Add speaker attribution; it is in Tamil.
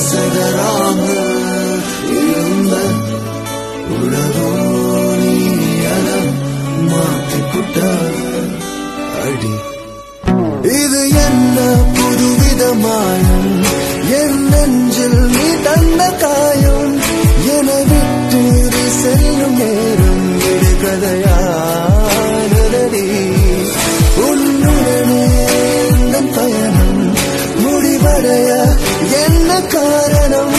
Speaker 1: செதறாமல் இருந்த உலகோ நீ அத மாற்றிப்புட்ட அடி இது என்ன புதுவித மாயம் என் நெஞ்சில் நீ தந்த காயம் என விட்டு நீ செல்லும் நேரம் இது கதையானதடி உன்னுடனே இந்த பயணம் முடிவடைய என்ன காரணம்